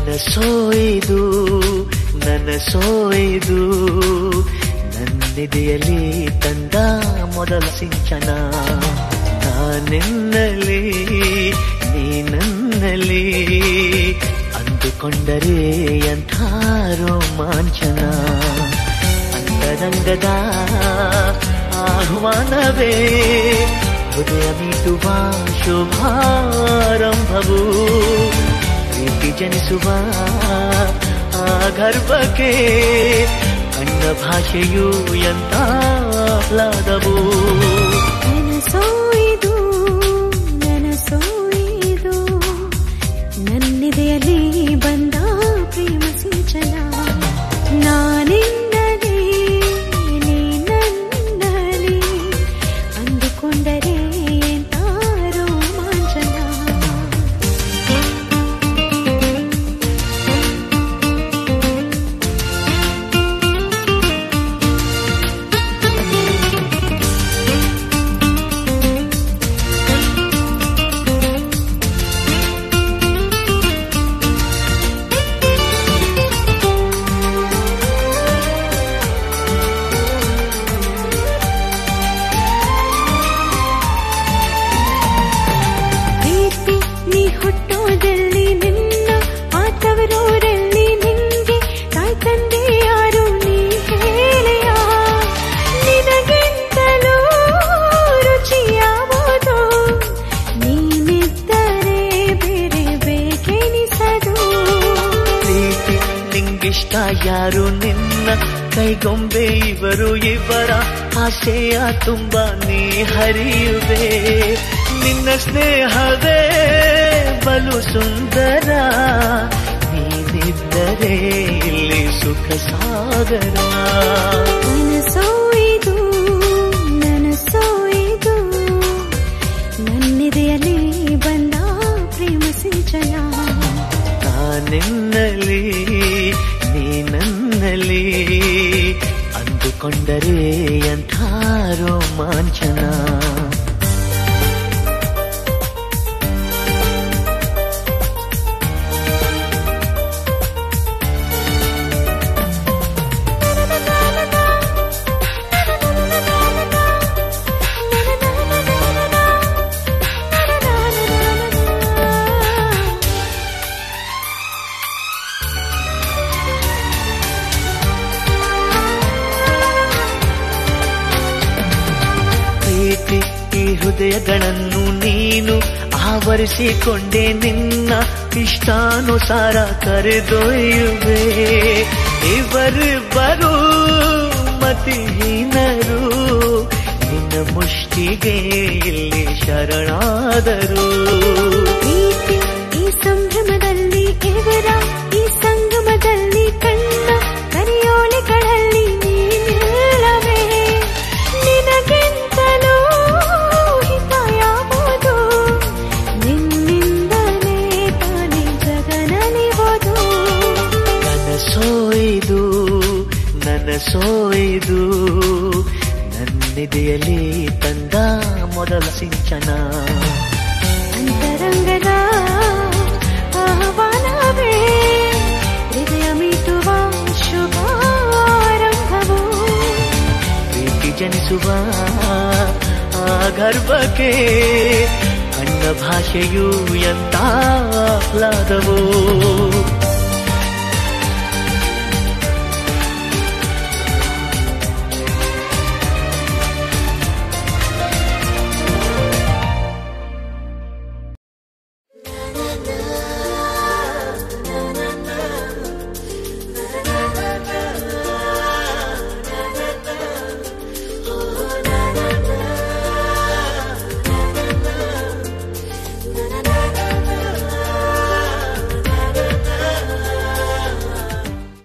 ಕನಸೋಯ್ದು ನನಸೋಯ್ದು ನನ್ನೆದೆಯಲ್ಲಿ ತಂದ ಮೊದಲ ಸಿಂಚನ ನಾನೆನ್ನಲಿ ನೀ ನನ್ನಲ್ಲಿ ಅಂದುಕೊಂಡರೆ ಎಂಥ ರೋಮಾಂಚನ ಅಂತರಂಗದ ಆಹ್ವಾನವೇ ಹೃದಯ ಮೀಟುವ ಶುಭಾರಂಭವು ಪ್ರೀತಿ ಜನಿಸುವ ಆ ಗರ್ಭಕ್ಕೆ ಕಣ್ಣ ಭಾಷೆಯು ಎಂತ ಆಹ್ಲಾದವು ನನಸೋಯ್ದು ನನಸೋಯ್ದು ನನ್ನಿದೆಯಲ್ಲಿ ಬಂದ ಪ್ರೇಮ ಸಿಂಚನ ನಾನಿನ್ನಲಿ ನೀ ನನ್ನಲ್ಲಿ ಅಂದುಕೊಂಡರೆ ಎಂತ ರೋಮಾಂಚನ ಪ್ರೀತಿ ನೀ ಹುಟ್ಟೋದಲ್ಲಿ ನಿನ್ನ ಆತವರೂರಲ್ಲಿ ನಿಂಗೆ ತಾಯಿ ತಂದೆ ಯಾರು ನೀ ಹೇಳೆಯ ನಿನಗಿಂತಲೂ ರುಚಿಯಾವುದು ನೀನಿದ್ದರೆ ಬೇರೆ ಬೇಕೆನಿಸದು ಪ್ರೀತಿ ನಿಂಗಿಷ್ಟ ಯಾರು ನಿನ್ನ ಕೈಗೊಂಬೆ ಇವರು ಇವರ ಆಸೆಯ ತುಂಬ ನೀ ಹರಿಯುವೆ ನಿನ್ನ ಸ್ನೇಹವೇ ಬಲು ಸುಂದರ ನೀನಿದ್ದರೆ ಇಲ್ಲಿ ಸುಖ ಸಾಗರ ನನಸೋಯ್ದು ನನಸೋಯ್ದು ನನ್ನಿದೆಯಲ್ಲಿ ಬಂದ ಪ್ರೇಮ ಸಿಂಚನ ನಾನೆನ್ನಲಿ ನೀ ನನ್ನಲ್ಲಿ ಅಂದುಕೊಂಡರೆ ಎಂಥ ರೋಮಾಂಚನ ಪ್ರೀತಿ ಈ ಹೃದಯಗಳನ್ನು ನೀನು ಆವರಿಸಿಕೊಂಡೆ ನಿನ್ನ ಇಷ್ಟಾನುಸಾರ ಕರೆದೊಯ್ಯುವೆ ಇವರಿಬ್ಬರು ಮತಿಹೀನರು ನಿನ್ನ ಮುಷ್ಟಿಗೆ ಇಲ್ಲಿ ಶರಣಾದರು ಪ್ರೀತಿ ಈ ಸಂಭ್ರಮದಲ್ಲಿ ಇವರ ಈ ಸಂಗಮದಲ್ಲಿ ಕಣ್ಣ ಕರಿಯೋಲೆಗಳಲ್ಲಿ ನೀನಿಲ್ಲವೇ ನಿನಗಿಂತಲೂ ಹಿತ ಯಾವುದು ನಿನ್ನಿಂದಲೇ ತಾನೇ ಜಗನಲಿವುದು ಕನಸೋಯ್ದು ನನಸೋಯ್ದು ನನ್ನೆದೆಯಲ್ಲಿ ತಂದ ಮೊದಲ ಸಿಂಚನ ಅಂತರಂಗದ ಆಹ್ವಾನವೇ ಹೃದಯ ಮೀಟುವ ಶುಭಾರಂಭವು ಪ್ರೀತಿ ಜನಿಸುವ ಆ ಗರ್ಭಕ್ಕೆ ಕಣ್ಣ ಭಾಷೆಯು ಎಂತ ಆಹ್ಲಾದವು